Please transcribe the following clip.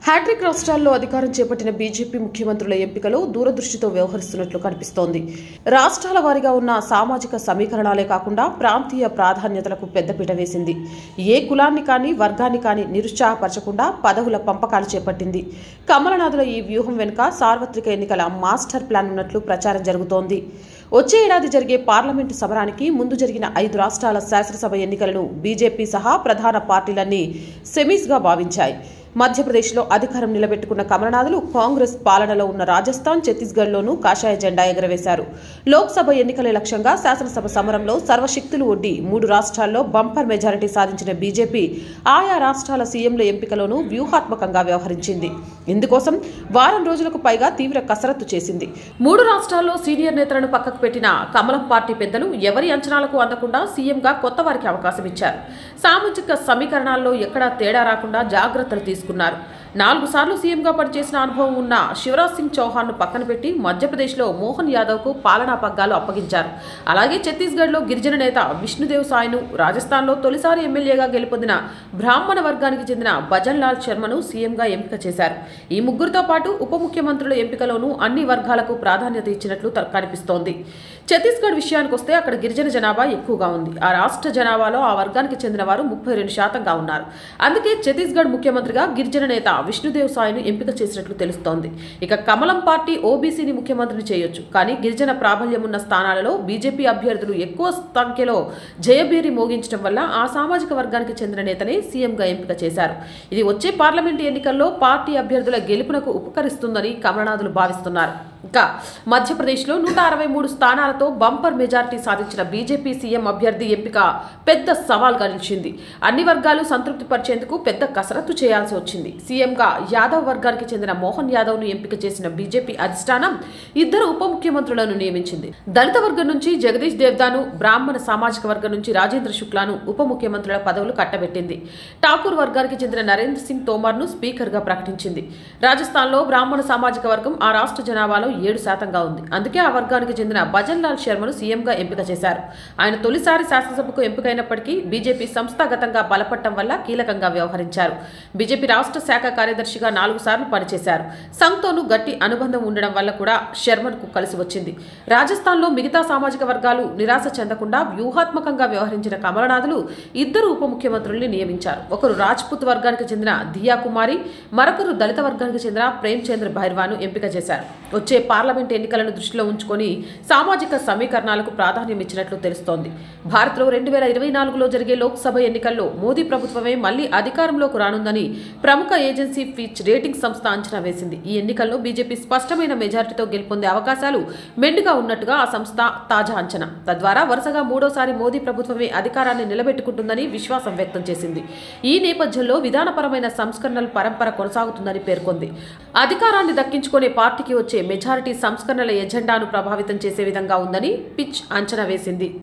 hat trick రాష్ట్రాల్లో అధికారం చేపట్టిన బీజేపీ ముఖ్యమంత్రుల ఎంపికలో దూరదృష్టితో వ్యవహరిస్తున్నట్లు కనిపిస్తోంది రాష్ట్రాల వారీగా ఉన్న సామాజిక సమీకరణాలే కాకుండా ప్రాంతీయ ప్రాధాన్యతలకు పెద్దపీట వేసింది ఏ కులాన్ని కానీ వర్గాన్ని కానీ నిరుత్సాహపరచకుండా పదవుల పంపకాలు చేపట్టింది కమలనాథుల ఈ వ్యూహం వెనుక సార్వత్రిక ఎన్నికల మాస్టర్ ప్లాన్ ఉన్నట్లు ప్రచారం జరుగుతోంది వచ్చే ఏడాది జరిగే పార్లమెంటు సమరానికి ముందు జరిగిన ఐదు రాష్ట్రాల శాసనసభ ఎన్నికలను బీజేపీ సహా ప్రధాన పార్టీలన్నీ సెమీస్గా భావించాయి మధ్యప్రదేశ్లో అధికారం నిలబెట్టుకున్న కమలనాథులు కాంగ్రెస్ పాలనలో ఉన్న రాజస్థాన్ ఛత్తీస్గఢ్లోనూ కాషాయ జెండా ఎగరవేశారు లోక్సభ ఎన్నికల లక్ష్యంగా శాసనసభ సమరంలో సర్వశక్తులు ఒడ్డి మూడు రాష్ట్రాల్లో బంపర్ మెజారిటీ సాధించిన బీజేపీ ఆయా రాష్ట్రాల సీఎంల ఎంపికలోనూ వ్యూహాత్మకంగా వ్యవహరించింది ఇందుకోసం వారం రోజులకు పైగా తీవ్ర కసరత్తు చేసింది మూడు రాష్ట్రాల్లో సీనియర్ నేతలను పక్కకు పెట్టిన కమలం పార్టీ పెద్దలు ఎవరి అంచనాలకు అందకుండా సీఎంగా కొత్త వారికి అవకాశం ఇచ్చారు సామాజిక సమీకరణాల్లో ఎక్కడా తేడా రాకుండా జాగ్రత్తలు తీసుకున్నారు నాలుగు సార్లు సీఎంగా పనిచేసిన అనుభవం ఉన్న శివరాజ్ సింగ్ చౌహాన్ను పక్కన పెట్టి మధ్యప్రదేశ్లో మోహన్ యాదవ్కు పాలనా పగ్గాలు అప్పగించారు అలాగే ఛత్తీస్గఢ్లో గిరిజన నేత విష్ణుదేవ్ సాయ్ను రాజస్థాన్లో తొలిసారి ఎమ్మెల్యేగా గెలుపొందిన బ్రాహ్మణ వర్గానికి చెందిన భజన్ లాల్ శర్మను సీఎంగా ఎంపిక చేశారు ఈ ముగ్గురితో పాటు ఉప ముఖ్యమంత్రుల ఎంపికలోనూ అన్ని వర్గాలకు ప్రాధాన్యత ఇచ్చినట్లు త- కనిపిస్తోంది ఛత్తీస్గఢ్ విషయానికి వస్తే అక్కడ గిరిజన జనాభా ఎక్కువగా ఉంది ఆ రాష్ట్ర జనాభాలో ఆ వర్గానికి చెందిన వారు ముప్పై రెండు శాతంగా ఉన్నారు అందుకే ఛత్తీస్గఢ్ ముఖ్యమంత్రిగా గిరిజన నేత విష్ణుదేవ్ సాయ్ను ఎంపిక చేసినట్లు తెలుస్తోంది ఇక కమలం పార్టీ ఓబీసీని ముఖ్యమంత్రిని చేయొచ్చు కానీ గిరిజన ప్రాబల్యం ఉన్న స్థానాలలో బీజేపీ అభ్యర్థులు ఎక్కువ సంఖ్యలో జయభేరి మోగించడం వల్ల ఆ సామాజిక వర్గానికి చెందిన నేతనే సీఎంగా ఎంపిక చేశారు ఇది వచ్చే పార్లమెంటు ఎన్నికల్లో పార్టీ అభ్యర్థుల గెలుపునకు ఉపకరిస్తుందని కమలనాథులు భావిస్తున్నారు ఇంకా మధ్యప్రదేశ్లో నూట అరవై మూడు స్థానాలతో బంపర్ మెజార్టీ సాధించిన బీజేపీ సీఎం అభ్యర్థి ఎంపిక పెద్ద సవాల్గా నిలిచింది అన్ని వర్గాలు సంతృప్తి పరిచేందుకు పెద్ద కసరత్తు చేయాల్సి వచ్చింది సీఎంగా యాదవ్ వర్గానికి చెందిన మోహన్ యాదవ్ను ఎంపిక చేసిన బీజేపీ అధిష్టానం ఇద్దరు ఉప ముఖ్యమంత్రులను నియమించింది దళిత వర్గం నుంచి జగదీష్ దేవ్దాను బ్రాహ్మణ సామాజిక వర్గం నుంచి రాజేంద్ర శుక్లాను ఉప ముఖ్యమంత్రుల పదవులు కట్టబెట్టింది ఠాకూర్ వర్గానికి చెందిన నరేంద్ర సింగ్ తోమర్ను స్పీకర్గా ప్రకటించింది రాజస్థాన్లో బ్రాహ్మణ సామాజిక వర్గం ఆ రాష్ట్ర జనాభాలో ఏడు శాతంగా ఉంది అందుకే ఆ వర్గానికి చెందిన భజన్ లాల్ శర్మను సీఎంగా ఎంపిక చేశారు ఆయన తొలిసారి శాసనసభకు ఎంపికైనప్పటికీ బీజేపీ సంస్థాగతంగా బలపడటం వల్ల కీలకంగా వ్యవహరించారు బీజేపీ రాష్ట్ర శాఖ కార్యదర్శిగా నాలుగు సార్లు పనిచేశారు సంఘ్తోనూ గట్టి అనుబంధం ఉండడం వల్ల కూడా శర్మన్కు కలిసి వచ్చింది రాజస్థాన్లో మిగతా సామాజిక వర్గాలు నిరాశ చెందకుండా వ్యూహాత్మకంగా వ్యవహరించిన కమలనాథులు ఇద్దరు ఉప ముఖ్యమంత్రుల్ని నియమించారు ఒకరు రాజ్పుత్ వర్గానికి చెందిన దియా కుమారి మరొకరు దళిత వర్గానికి చెందిన ప్రేమ్చంద్ర భైర్వాను ఎంపిక చేశారు వచ్చే పార్లమెంట్ ఎన్నికలను దృష్టిలో ఉంచుకొని సామాజిక సమీకరణాలకు ప్రాధాన్యం ఇచ్చినట్లు తెలుస్తోంది భారత్లో రెండు వేల ఇరవై నాలుగులో జరిగే లోక్సభ ఎన్నికల్లో మోదీ ప్రభుత్వమే మళ్లీ అధికారంలోకి రానుందని ప్రముఖ ఏజెన్సీ ఫిచ్ రేటింగ్ సంస్థ అంచనా వేసింది ఈ ఎన్నికల్లో బీజేపీ స్పష్టమైన మెజారిటీతో గెలుపొందే అవకాశాలు మెండుగా ఉన్నట్టుగా ఆ సంస్థ తాజా అంచనా తద్వారా వరుసగా మూడోసారి మోదీ ప్రభుత్వమే అధికారాన్ని నిలబెట్టుకుంటుందని విశ్వాసం వ్యక్తం చేసింది ఈ నేపథ్యంలో విధానపరమైన సంస్కరణల పరంపర కొనసాగుతుందని పేర్కొంది అధికారాన్ని దక్కించుకునే పార్టీకి వచ్చే మెజారిటీ సంస్కరణల ఎజెండాను ప్రభావితం చేసే విధంగా ఉందని పిచ్ అంచనా వేసింది